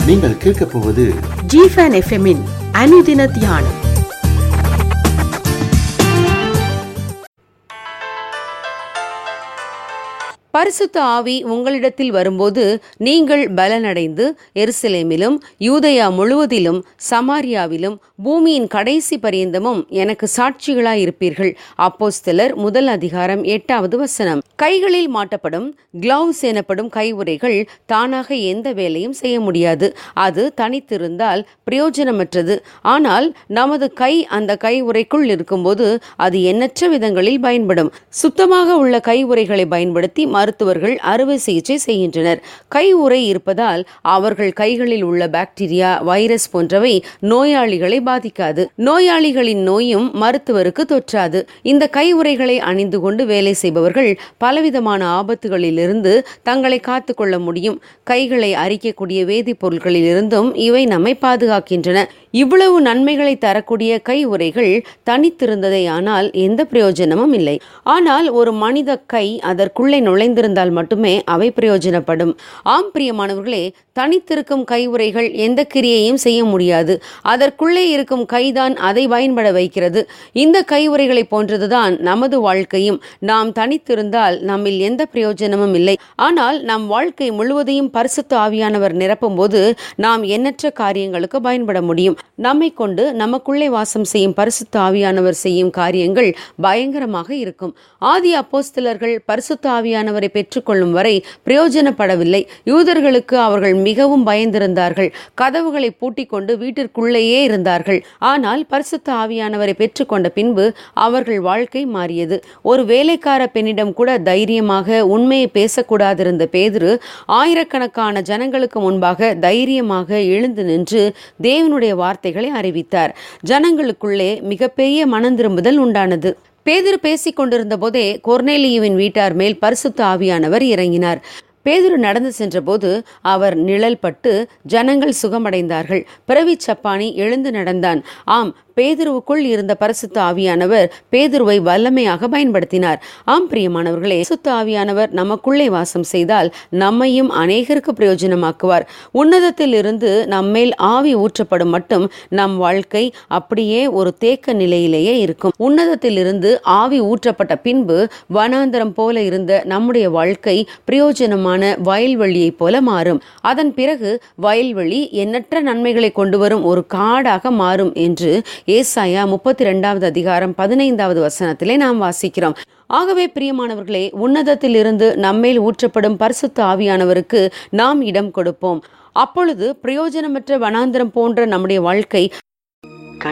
நீங்கள் கேட்கப் போவது ஜிஃபன் எஃப்எம்மின் அனுதின தியானம் பரிசுத்த ஆவி உங்களிடத்தில் வரும்போது நீங்கள் பலனடைந்து எருசலேமிலும் யூதயா முழுவதிலும் சமாரியாவிலும் பூமியின் கடைசி பரியந்தமும் எனக்கு சாட்சிகளாய் இருப்பீர்கள் அப்போஸ்தலர் முதல் அதிகாரம் எட்டாவது வசனம் கைகளில் மாட்டப்படும் கிளவுஸ் எனப்படும் கைவுறைகள் தானாக எந்த வேலையும் செய்ய முடியாது அது தனித்திருந்தால் பிரயோஜனமற்றது ஆனால் நமது கை அந்த கை உறைக்குள் இருக்கும்போது அது எண்ணற்ற விதங்களில் பயன்படும் சுத்தமாக உள்ள கை உறைகளை பயன்படுத்தி மருத்துவர்கள் அறுவை சிகிச்சை செய்கின்றனர் கை உறை இருப்பதால் அவர்கள் கைகளில் உள்ள பாக்டீரியா வைரஸ் போன்றவை நோயாளிகளை பாதிக்காது நோயாளிகளின் நோயும் மருத்துவருக்கு தொற்றாது இந்த கை உறைகளை அணிந்து கொண்டு வேலை செய்பவர்கள் பலவிதமான ஆபத்துகளிலிருந்து தங்களை காத்துக்கொள்ள முடியும் கைகளை அரிக்கக்கூடிய வேதிப்பொருட்களிலிருந்தும் இவை நம்மை பாதுகாக்கின்றன இவ்வளவு நன்மைகளை தரக்கூடிய கை உறைகள் தனித்திருந்ததே ஆனால் எந்த பிரயோஜனமும் இல்லை ஆனால் ஒரு மனித கை அதற்குள்ளே நுழைந்திருந்தால் மட்டுமே அவை பிரயோஜனப்படும் ஆம் பிரியமானவர்களே தனித்திருக்கும் கை உறைகள் எந்த கிரியையும் செய்ய முடியாது அதற்குள்ளே இருக்கும் கைதான் அதை பயன்பட வைக்கிறது இந்த கை உறைகளை போன்றதுதான் நமது வாழ்க்கையும் நாம் தனித்திருந்தால் நம்மில் எந்த பிரயோஜனமும் இல்லை ஆனால் நம் வாழ்க்கை முழுவதையும் பரிசுத்த ஆவியானவர் நிரப்பும்போது நாம் எண்ணற்ற காரியங்களுக்கு பயன்பட முடியும் நம்மை கொண்டு நமக்குள்ளே வாசம் செய்யும் பரிசுத்த ஆவியானவர் செய்யும் காரியங்கள் பயங்கரமாக இருக்கும் ஆதி அப்போஸ்தலர்கள் பரிசுத்த ஆவியானவரை பெற்றுக்கொள்ளும் வரை பிரயோஜனப்படவில்லை யூதர்களுக்கு அவர்கள் மிகவும் பயந்திருந்தார்கள் கதவுகளை பூட்டிக் கொண்டு வீட்டிற்குள்ளேயே இருந்தார்கள் ஆனால் பரிசுத்த ஆவியானவரை பெற்றுக்கொண்ட பின்பு அவர்கள் வாழ்க்கை மாறியது ஒரு வேலைக்கார பெண்ணிடம் கூட தைரியமாக உண்மையை பேசக்கூடாதிருந்த பேதுரு ஆயிரக்கணக்கான ஜனங்களுக்கு முன்பாக தைரியமாக எழுந்து நின்று தேவனுடைய வார்த்தைகளை அறிவித்தார் ஜனங்களுக்குள்ளே மிகப்பெரிய மனந்திரும்புதல் உண்டானது பேதுரு பேசிக் கொண்டிருந்த போதே கொர்னேலியுவின் வீட்டார் மேல் பரிசுத்த ஆவியானவர் இறங்கினார் பேதுரு நடந்து சென்றபோது அவர் நிழல் பட்டு ஜனங்கள் சுகமடைந்தார்கள் பிறவி சப்பானி எழுந்து நடந்தான் ஆம் பேதுருவுக்குள் இருந்த பரிசுத்த ஆவியானவர் பேதுருவை வல்லமையாக பயன்படுத்தினார் ஆம் பிரியமானவர்களே சுத்த ஆவியானவர் நமக்குள்ளே வாசம் செய்தால் நம்மையும் அநேகருக்கு பிரயோஜனமாக்குவார் உன்னதத்தில் இருந்து நம்மேல் ஆவி ஊற்றப்படும் மட்டும் நம் வாழ்க்கை அப்படியே ஒரு தேக்க நிலையிலேயே இருக்கும் உன்னதத்தில் இருந்து ஆவி ஊற்றப்பட்ட பின்பு வனாந்தரம் போல இருந்த நம்முடைய வாழ்க்கை பிரயோஜனமான வயல்வெளியைப் போல மாறும் அதன் பிறகு வயல்வெளி எண்ணற்ற நன்மைகளை கொண்டு வரும் ஒரு காடாக மாறும் என்று ஏசாயா முப்பத்தி ரெண்டாவது அதிகாரம் பதினைந்தாவது வசனத்திலே நாம் வாசிக்கிறோம் ஆகவே பிரியமானவர்களே உன்னதத்தில் இருந்து நம்மேல் ஊற்றப்படும் பரிசுத்த ஆவியானவருக்கு நாம் இடம் கொடுப்போம் அப்பொழுது பிரயோஜனமற்ற வனாந்திரம் போன்ற நம்முடைய வாழ்க்கை